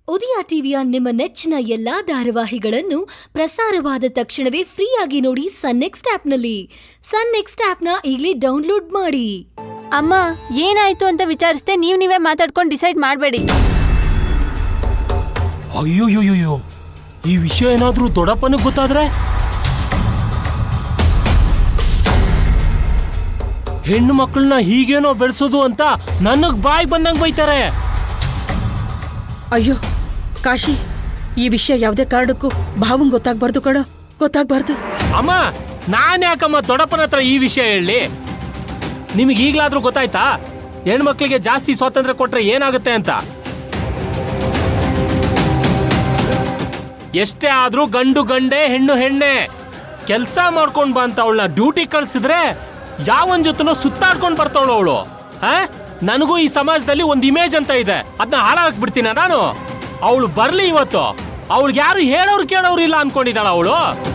ಉದಯ ಟಿವಿಯ ನಿಮ್ಮ ನೆಚ್ಚಿನ ಎಲ್ಲಾ ಧಾರಾವಾಹಿಗಳನ್ನು ಪ್ರಸಾರವಾದ ತಕ್ಷಣವೇ ಫ್ರೀಯಾಗಿ ನೋಡಿ ಸನ್ ನೆಕ್ಸ್ಟ್ ಆಪ್ನಲ್ಲಿ ಸನ್ ನೆಕ್ಸ್ಟ್ ಆಪ್ನ ಈಗಲೇ ಡೌನ್ಲೋಡ್ ಮಾಡಿ ಅಮ್ಮ ಏನಾಯ್ತು ಅಂತ ವಿಚಾರಿಸ್ದೆ ನೀವ್ ನೀವೇ ಮಾತಾಡ್ಕೊಂಡು ಡಿಸೈಡ್ ಮಾಡಬೇಡಿ ಅಯ್ಯೋಯ್ಯೋಯ್ಯೋ ಈ ವಿಷಯ ಏನಾದ್ರೂ ದೊಡ್ಡಪ್ಪನಿಗೆ ಗೊತ್ತಾದ್ರೆ ಹೆಣ್ಣು ಮಕ್ಕಳನ್ನ ಹೀಗೇನೋ ಬೆಳೆಸೋದು ಅಂತ ನನಗ್ ಬಾಯ್ ಬಂದಂಗ್ ಬೈತಾರೆ ಅಯ್ಯೋ ಕಾಶಿ ಈ ವಿಷಯ ಯಾವುದೇ ಕಾರಣಕ್ಕೂ ಭಾವಂಗ್ ಗೊತ್ತಾಗ್ಬಾರ್ದು ಕಣೋ ಗೊತ್ತಾಗ್ಬಾರ್ದು ಅಮ್ಮ ನಾನ್ ಯಾಕಮ್ಮ ದೊಡ್ಡಪ್ಪನ ಹತ್ರ ಈ ವಿಷಯ ಹೇಳಿ ನಿಮಗೆ ಈಗ್ಲಾದ್ರೂ ಗೊತ್ತಾಯ್ತಾ ಹೆಣ್ಮಕ್ಳಿಗೆ ಜಾಸ್ತಿ ಸ್ವಾತಂತ್ರ್ಯ ಕೊಟ್ರೆ ಏನಾಗುತ್ತೆ ಅಂತ ಎಷ್ಟೇ ಆದ್ರೂ ಗಂಡು ಗಂಡೆ ಹೆಣ್ಣು ಹೆಣ್ಣೆ ಕೆಲಸ ಮಾಡ್ಕೊಂಡ್ ಬಂತ ಅವಳನ್ನ ಡ್ಯೂಟಿ ಕಳ್ಸಿದ್ರೆ ಯಾವನ್ ಜೊತೆನೋ ಸುತ್ತಾಡ್ಕೊಂಡ್ ಬರ್ತಾವಳು ಅವಳು ನನಗೂ ಈ ಸಮಾಜದಲ್ಲಿ ಒಂದು ಇಮೇಜ್ ಅಂತ ಇದೆ ಅದನ್ನ ಹಾಳಾಕ್ಬಿಡ್ತೀನ ನಾನು ಅವಳು ಬರ್ಲಿ ಇವತ್ತು ಅವಳಿಗೆ ಯಾರು ಹೇಳೋರು ಕೇಳೋರು ಇಲ್ಲ ಅನ್ಕೊಂಡಿದ್ದಾಳ ಅವಳು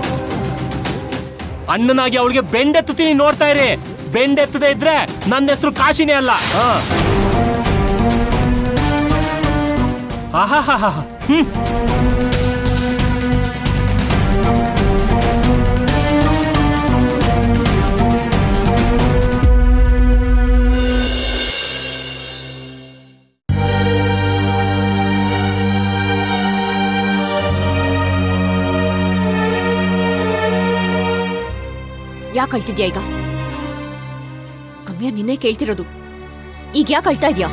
ಅಣ್ಣನಾಗಿ ಅವಳಿಗೆ ಬೆಂಡೆತ್ತುತ್ತೀನಿ ನೋಡ್ತಾ ಇರಿ ಬೆಂಡೆತ್ತದೇ ಇದ್ರೆ ನನ್ನ ಹೆಸರು ಕಾಶಿನೇ ಅಲ್ಲ ಹಾ. ಆಹಾಹಾಹಾ. ಹ್ಮ್ ಯಾಕೆ ಅಳ್ತಿದ್ಯಾ ಈಗ ಗಮ್ಯ ನಿನ್ನೆ ಕೇಳ್ತಿರೋದು ಈಗ ಯಾಕೆ ಅಳ್ತಾ ಇದ್ಯಾ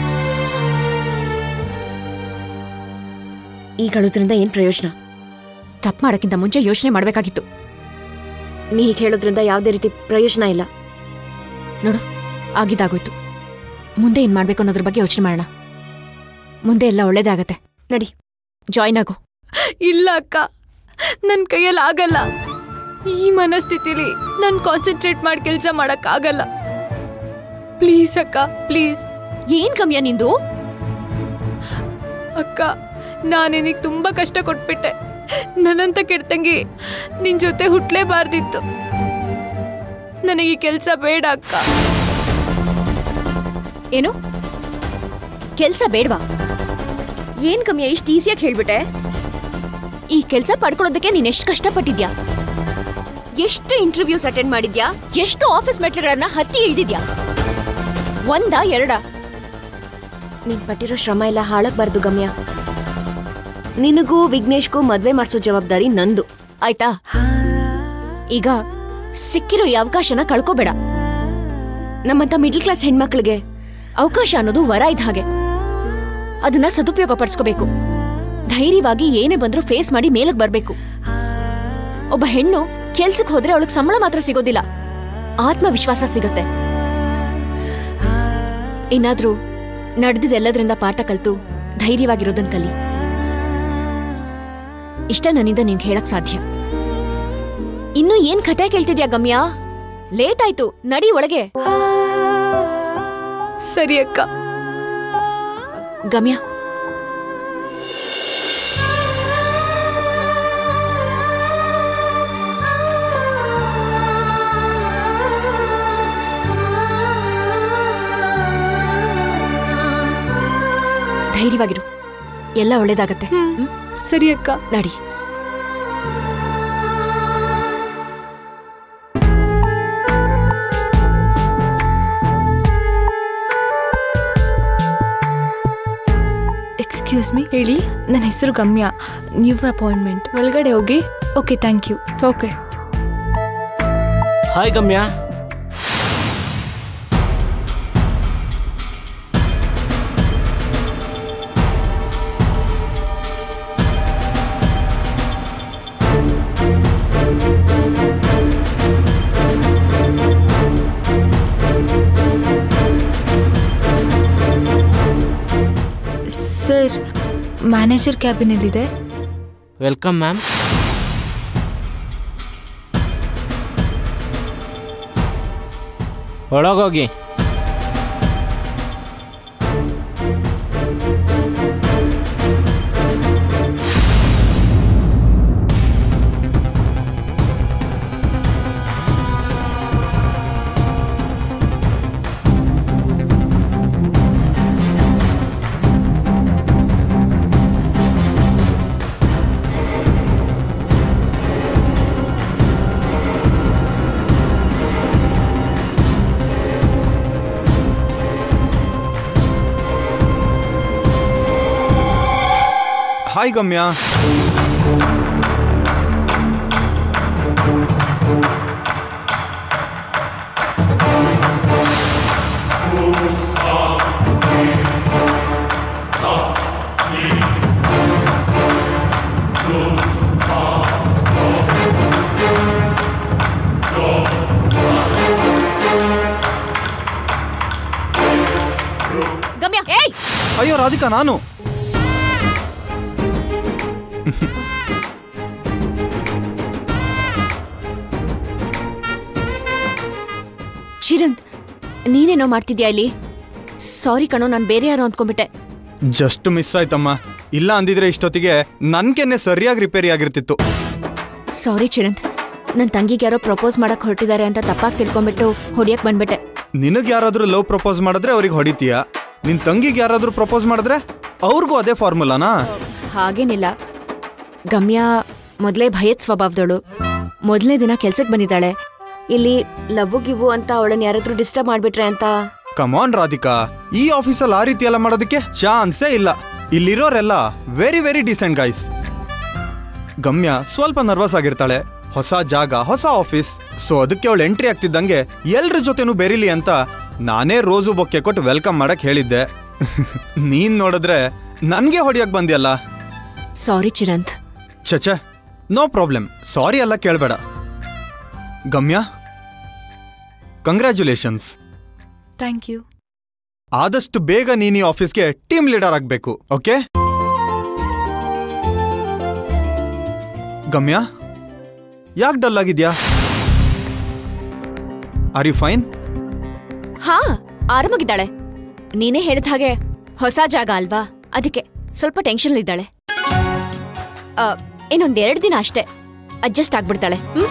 ಈಗ ಅಳೋದ್ರಿಂದ ಏನ್ ಪ್ರಯೋಜನ ತಪ್ಪು ಮಾಡೋಕ್ಕಿಂತ ಮುಂಚೆ ಯೋಚನೆ ಮಾಡ್ಬೇಕಾಗಿತ್ತು ನೀ ಹೀಗೆ ಹೇಳೋದ್ರಿಂದ ಯಾವುದೇ ರೀತಿ ಪ್ರಯೋಜನ ಇಲ್ಲ ನೋಡು ಆಗಿದ್ದಾಗೋಯ್ತು ಮುಂದೆ ಏನ್ ಮಾಡ್ಬೇಕು ಅನ್ನೋದ್ರ ಬಗ್ಗೆ ಯೋಚನೆ ಮಾಡೋಣ ಮುಂದೆ ಎಲ್ಲ ಒಳ್ಳೇದಾಗತ್ತೆ ನಡಿ ಜಾಯ್ನ್ ಆಗು ಇಲ್ಲ ಅಕ್ಕ ನನ್ನ ಕೈಯಲ್ಲಿ ಆಗಲ್ಲ ಈ ಮನಸ್ಥಿತಿಲಿ ನಾನು ಕಾನ್ಸಂಟ್ರೇಟ್ ಮಾಡಿ ಕೆಲಸ ಆಗಲ್ಲ ಪ್ಲೀಸ್ ಅಕ್ಕ ಪ್ಲೀಸ್ ಏನ್ ಕಮ್ಯ ನಿಂದು ಅಕ್ಕ ನಾನಿನಿಗೆ ತುಂಬಾ ಕಷ್ಟ ಕೊಟ್ಬಿಟ್ಟೆ ನನ್ನಂತ ಕೆಡ್ತಂಗಿ ನಿನ್ ಜೊತೆ ಹುಟ್ಲೇಬಾರ್ದಿತ್ತು ನನಗೆ ಈ ಕೆಲಸ ಬೇಡ ಅಕ್ಕ ಏನು ಕೆಲ್ಸ ಬೇಡ್ವಾ ಏನ್ ಕಮ್ಯ ಇಷ್ಟು ಈಸಿಯಾಗಿ ಹೇಳ್ಬಿಟ್ಟೆ ಈ ಕೆಲ್ಸ ಪಡ್ಕೊಳ್ಳೋದಕ್ಕೆ ನೀನ್ ಎಷ್ಟು ಕಷ್ಟಪಟ್ಟಿದ್ಯಾ ಎಷ್ಟು ಇಂಟರ್ವ್ಯೂಸ್ ಅಟೆಂಡ್ ಮಾಡಿದ್ಯಾ ಎಷ್ಟು ಆಫೀಸ್ ಮೆಟ್ಲುಗಳನ್ನ ಹತ್ತಿ ಇಳ್ದಿದ್ಯಾ ಒಂದ ಎರಡ ನೀನ್ ಪಟ್ಟಿರೋ ಶ್ರಮ ಎಲ್ಲ ಹಾಳಾಗ್ಬಾರ್ದು ಗಮ್ಯ ನಿನಗೂ ವಿಘ್ನೇಶ್ಗೂ ಮದ್ವೆ ಮಾಡಿಸೋ ಜವಾಬ್ದಾರಿ ನಂದು ಆಯ್ತಾ ಈಗ ಸಿಕ್ಕಿರೋ ಈ ಅವಕಾಶನ ಕಳ್ಕೋಬೇಡ ನಮ್ಮಂತ ಮಿಡ್ಲ್ ಕ್ಲಾಸ್ ಹೆಣ್ಮಕ್ಳಿಗೆ ಅವಕಾಶ ಅನ್ನೋದು ವರ ಇದ್ದ ಹಾಗೆ ಅದನ್ನ ಸದುಪಯೋಗ ಪಡಿಸ್ಕೋಬೇಕು ಧೈರ್ಯವಾಗಿ ಏನೇ ಬಂದ್ರೂ ಫೇಸ್ ಮಾಡಿ ಮೇಲಕ್ ಬರ್ಬೇಕು ಒಬ್ಬ ಹೆಣ್ಣು ಕೆಲ್ಸಕ್ಕೆ ಹೋದ್ರೆ ಅವಳಿಗೆ ಸಂಬಳ ಮಾತ್ರ ಸಿಗೋದಿಲ್ಲ ಆತ್ಮವಿಶ್ವಾಸ ಸಿಗತ್ತೆ ಏನಾದ್ರೂ ನಡೆದಿದ್ದೆಲ್ಲದ್ರಿಂದ ಪಾಠ ಕಲ್ತು ಧೈರ್ಯವಾಗಿರೋದನ್ ಕಲಿ ಇಷ್ಟ ನನ್ನಿಂದ ನಿನ್ಗೆ ಹೇಳಕ್ ಸಾಧ್ಯ ಇನ್ನು ಏನ್ ಕತೆ ಕೇಳ್ತಿದ್ಯಾ ಗಮ್ಯ ಲೇಟ್ ಆಯ್ತು ನಡಿ ಒಳಗೆ ಸರಿ ಅಕ್ಕ ಗಮ್ಯ ಧೈರ್ಯವಾಗಿರು ಎಲ್ಲ ಒಳ್ಳೇದಾಗತ್ತೆ ಹ್ಮ್ ಸರಿ ಅಕ್ಕ ನಡಿ ಎಕ್ಸ್ಕ್ಯೂಸ್ ಮೀ ಹೇಳಿ ನನ್ನ ಹೆಸರು ಗಮ್ಯ ನ್ಯೂ ಅಪಾಯಿಂಟ್ಮೆಂಟ್ ಒಳಗಡೆ ಹೋಗಿ okay thank you okay hi Gamya sir manager ಕ್ಯಾಬಿನಲ್ಲಿದೆ ವೆಲ್ಕಮ್ ಮ್ಯಾಮ್ ಒಳಗೋಗಿ ಹಾಯ್ ಗಮ್ಯ ಗಮ್ಯ ಏಯ್ ಅಯ್ಯೋ ರಾಧಿಕಾ ನಾನು ಚಿರಂತ್ ನೀನೇನೋ ಮಾಡ್ತಿದ್ಯಾ ಇಲ್ಲಿ ಸಾರಿ ಕಣೋ ನಾನು ಬೇರೆ ಯಾರೋ ಅಂದ್ಕೊಂಡ್ಬಿಟ್ಟೆ ಜಸ್ಟ್ ಮಿಸ್ ಆಯ್ತಮ್ಮ ಇಲ್ಲ ಅಂದಿದ್ರೆ ಇಷ್ಟೊತ್ತಿಗೆ ನನ್ ಕೆನ್ನೆ ಸರಿಯಾಗಿ ರಿಪೇರಿ ಆಗಿರ್ತಿತ್ತು ಸಾರಿ ಚಿರಂತ್ ನನ್ನ ತಂಗಿಗೆ ಯಾರೋ ಪ್ರಪೋಸ್ ಮಾಡಕ್ ಹೊರಟಿದ್ದಾರೆ ಅಂತ ತಪ್ಪಾಗಿ ತಿಳ್ಕೊಂಡ್ಬಿಟ್ಟು ಹೊಡಿಯಕ್ ಬಂದ್ಬಿಟ್ಟೆ ನಿನಗ್ ಯಾರಾದ್ರೂ ಲವ್ ಪ್ರಪೋಸ್ ಮಾಡಿದ್ರೆ ಅವ್ರಿಗೆ ಹೊಡಿತೀಯ ನಿನ್ ತಂಗಿಗೆ ಯಾರಾದ್ರೂ ಪ್ರಪೋಸ್ ಮಾಡಿದ್ರೆ ಅವ್ರಿಗೂ ಅದೇ ಫಾರ್ಮುಲಾನಾ ಹಾಗೇನಿಲ್ಲ ಗಮ್ಯ ಮೊದಲೇ ಭಯದ ಸ್ವಭಾವದವಳು ಮೊದಲನೇ ದಿನ ಕೆಲ್ಸಕ್ಕೆ ಬಂದಿದ್ದಾಳೆ ಇಲ್ಲಿ ಲವ್ವು ಗಿವ್ವು ಅಂತ ಅವಳನ್ನ ಯಾರಾದ್ರೂ ಡಿಸ್ಟರ್ಬ್ ಮಾಡ್ಬಿಟ್ರೆ ಅಂತ ಕಮಾನ್ ರಾಧಿಕಾ ಈ ಆಫೀಸಲ್ಲಿ ಆ ರೀತಿ ಎಲ್ಲ ಮಾಡೋದಕ್ಕೆ ಚಾನ್ಸೇ ಇಲ್ಲ ಇಲ್ಲಿರೋರೆಲ್ಲ very very decent guys Gamya ಸ್ವಲ್ಪ ನರ್ವಸ್ ಆಗಿರ್ತಾಳೆ ಹೊಸ ಜಾಗ ಹೊಸ ಆಫೀಸ್ ಸೊ ಅದಕ್ಕೆ ಅವಳು ಎಂಟ್ರಿ ಆಗ್ತಿದ್ದಂಗೆ ಎಲ್ರ ಜೊತೆನೂ ಬೆರಿಲಿ ಅಂತ ನಾನೇ ರೋಸು ಬೊಕ್ಕೆ ಕೊಟ್ಟು ವೆಲ್ಕಮ್ ಮಾಡಕ್ ಹೇಳಿದ್ದೆ ನೀನ್ ನೋಡಿದ್ರೆ ನನ್ಗೆ ಹೊಡಿಯಕ್ ಬಂದ್ಯಲ್ಲ ಸಾರಿ ಚಿರಂತ್ ಚಚ ನೋ ಪ್ರಾಬ್ಲಮ್ ಸಾರಿ ಎಲ್ಲ ಕೇಳಬೇಡ ಗಮ್ಯ ಕಂಗ್ರ್ಯಾಚುಲೇಷನ್ಸ್ ಥ್ಯಾಂಕ್ ಯು ಆದಷ್ಟು ಬೇಗ ನೀನ್ ಈ ಆಫೀಸ್ಗೆ ಟೀಮ್ ಲೀಡರ್ ಆಗ್ಬೇಕು ಓಕೆ ಗಮ್ಯ ಯಾಕೆ ಡಲ್ ಆಗಿದ್ಯಾ ಆರ್ ಯು ಫೈನ್ ಹಾ ಆರಾಮಾಗಿದ್ದಾಳೆ ನೀನೇ ಹೇಳಿದ ಹಾಗೆ ಹೊಸ ಜಾಗ ಅಲ್ವಾ ಅದಕ್ಕೆ ಸ್ವಲ್ಪ ಟೆನ್ಷನ್ ಇದ್ದಾಳೆ ಆ, ಇನ್ನೊಂದೆರಡು ದಿನ ಅಷ್ಟೇ ಅಡ್ಜಸ್ಟ್ ಆಗ್ಬಿಡ್ತಾಳೆ ಹ್ಮ್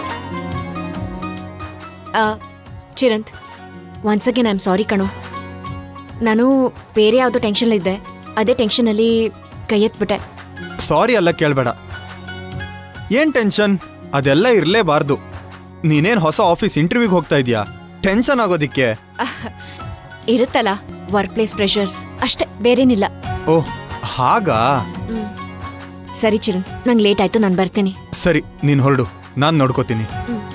ಆ, Chiranth once again I am sorry ಕಣೋ ನಾನು ಬೇರೆ ಯಾವುದೋ ಟೆನ್ಷನ್ ಇದ್ದೆ ಅದೇ ಟೆನ್ಷನಲ್ಲಿ ಕೈ ಎತ್ಬಿಟ್ಟೆ ಸಾರಿ ಎಲ್ಲ ಕೇಳಬೇಡ ಏನ್ ಟೆನ್ಷನ್ ಅದೆಲ್ಲ ಇರಲೇಬಾರ್ದು ನೀನೇನ್ ಹೊಸ ಆಫೀಸ್ ಇಂಟರ್ವ್ಯೂಗೆ ಹೋಗ್ತಾ ಇದೀಯಾ ಟೆನ್ಷನ್ ಆಗೋದಿಕ್ಕೆ ಇರುತ್ತಲ್ಲ ವರ್ಕ್ ಪ್ಲೇಸ್ ಪ್ರೆಷರ್ಸ್ ಅಷ್ಟೇ ಬೇರೇನಿಲ್ಲ ಓಹ್ ಹಾಗಾ ಹ್ಮ್. ಸರಿ ಚಿರಂತ್ ನಂಗೆ ಲೇಟ್ ಆಯ್ತು ನಾನು ಬರ್ತೀನಿ ಸರಿ ನೀನ್ ಹೊರಡು ನಾನ್ ನೋಡ್ಕೋತೀನಿ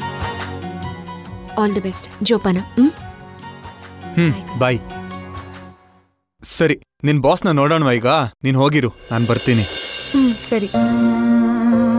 ಆಲ್ ದಿ ಬೆಸ್ಟ್ ಜೋಪಾನ ಹ್ಮ್ ಹ್ಮ್ ಬಾಯ್ ಸರಿ ನಿನ್ ಬಾಸ್ನ ನೋಡೋಣ ಈಗ ನೀನ್ ಹೋಗಿರು ನಾನ್ ಬರ್ತೀನಿ ಹ್ಞೂ ಸರಿ